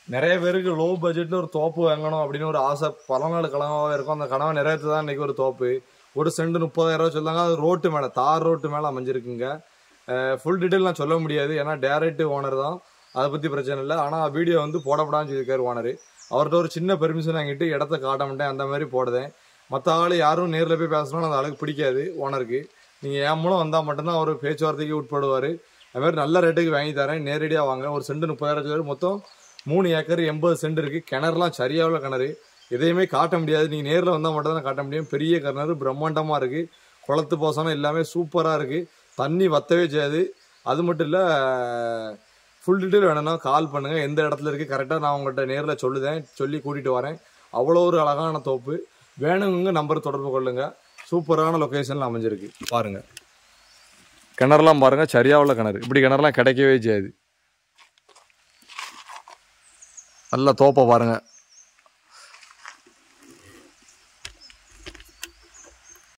நிறைய பேருக்கு லோ பட்ஜெட்ல ஒரு தோப்பு வாங்கணும் அப்படின்னு ஒரு ஆசை பல நாள் கனவாகவே இருக்கும் அந்த கனவை நிறைவேற்ற தான் இன்னைக்கு ஒரு தோப்பு ஒரு சென்ட் முப்பதாயிரம் ரூபாய் சொல்லாங்க அது ரோட்டு மேலே தார் ரோட்டு மேலே அமைஞ்சிருக்குங்க ஃபுல் டீட்டெயில் நான் சொல்ல முடியாது ஏன்னா டேரக்ட் ஓனர் தான் அதை பற்றி பிரச்சனை இல்லை ஆனால் வீடியோ வந்து போடப்படான்னு சொல்லியிருக்காரு ஓனர் அவர்கிட்ட ஒரு சின்ன பெர்மிஷன் வாங்கிட்டு இடத்த காட்ட மாட்டேன் அந்த மாதிரி போடுதேன் மற்ற ஆள் யாரும் நேரில் போய் பேசணும் அந்த ஆளுக்கு பிடிக்காது ஓனருக்கு நீங்கள் என் மூலம் வந்தால் மட்டும்தான் அவர் பேச்சுவார்த்தைக்கு உட்படுவார் அது மாதிரி நல்ல ரேட்டுக்கு வாங்கி தரேன் நேரடியாக வாங்க ஒரு சென்ட் முப்பதாயிரம் சொல்லுவாரு. மொத்தம் மூணு ஏக்கர் எண்பது சென்ட் இருக்குது கிணறுலாம் சரியாக உள்ள கிணறு எதையுமே காட்ட முடியாது நீங்கள் நேரில் வந்தால் மட்டும் தான் காட்ட முடியும் பெரிய கிணறு பிரம்மாண்டமாக இருக்குது குளத்து போசனம் எல்லாமே சூப்பராக இருக்குது தண்ணி வத்தவே செய்யாது அது மட்டும் இல்லை ஃபுல் டீட்டெயில் வேணும்னா கால் பண்ணுங்கள் எந்த இடத்துல இருக்குது கரெக்டாக நான் உங்கள்கிட்ட நேரில் சொல்லுதேன் சொல்லி கூட்டிகிட்டு வரேன் அவ்வளோ ஒரு அழகான தோப்பு வேணுங்க நம்பர் தொடர்பு கொள்ளுங்க சூப்பரான லொக்கேஷனில் அமைஞ்சிருக்கு பாருங்கள் கிணறுலாம் பாருங்கள் சரியாக உள்ள கிணறு இப்படி கிணறுலாம் கிடைக்கவே செய்யாது நல்ல தோப்பை பாருங்கள்